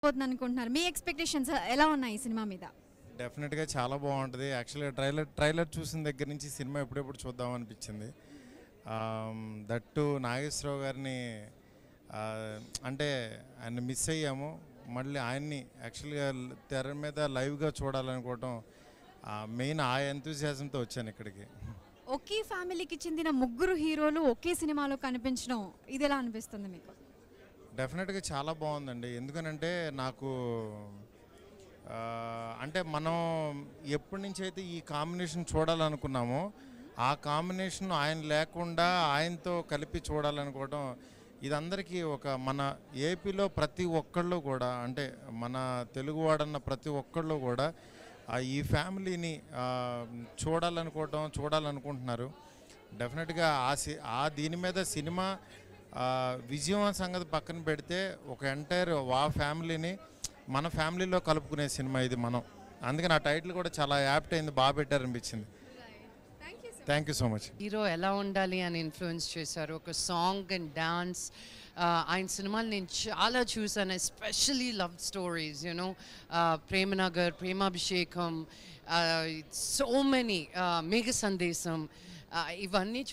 ఉండబోతుంది అనుకుంటున్నారు మీ ఎక్స్పెక్టేషన్స్ ఎలా ఉన్నాయి ఈ సినిమా మీద డెఫినెట్గా చాలా బాగుంటుంది యాక్చువల్గా ట్రైలర్ ట్రైలర్ చూసిన దగ్గర నుంచి సినిమా ఎప్పుడెప్పుడు చూద్దాం అనిపించింది దట్టు నాగేశ్వరరావు గారిని ఆ, అంటే ఆయన మిస్ అయ్యాము మళ్ళీ ఆయన్ని యాక్చువల్గా తెర మీద లైవ్గా చూడాలనుకోవటం మెయిన్ ఆ ఎంతూజియాజంతో వచ్చాను ఇక్కడికి ఒకే ఫ్యామిలీకి చెందిన ముగ్గురు హీరోలు ఒకే సినిమాలో కనిపించడం ఇది ఎలా అనిపిస్తుంది మీకు డెఫినెట్గా చాలా బాగుందండి ఎందుకనంటే నాకు ఆ, అంటే మనం ఎప్పటి నుంచి అయితే ఈ కాంబినేషన్ చూడాలనుకున్నామో ఆ కాంబినేషన్ ఆయన లేకుండా ఆయనతో కలిపి చూడాలనుకోవడం ఇదందరికీ ఒక మన ఏపీలో ప్రతి ఒక్కళ్ళు కూడా అంటే మన తెలుగువాడన్న ప్రతి ఒక్కళ్ళు కూడా ఆ ఈ ఫ్యామిలీని ఆ, చూడాలనుకోవటం చూడాలనుకుంటున్నారు డెఫినెట్గా ఆ సి ఆ దీని మీద సినిమా ఆ, విజయం సంగతి పక్కన పెడితే ఒక ఎంటైర్ వా ఫ్యామిలీని మన ఫ్యామిలీలో కలుపుకునే సినిమా ఇది మనం అందుకని ఆ టైటిల్ కూడా చాలా యాప్ట్ అయింది బాగా పెట్టారనిపించింది thank you so much hero ఎలా ఉండాలి అని ఇన్ఫ్లుయెన్స్ చేశారు ఒక సాంగ్ అండ్ డాన్స్ ఆయన సినిమాలు నేను చాలా చూసాను especially love stories you know Premnagar Premabhishekam so many Megha Sandesam uh, ఇవన్నీ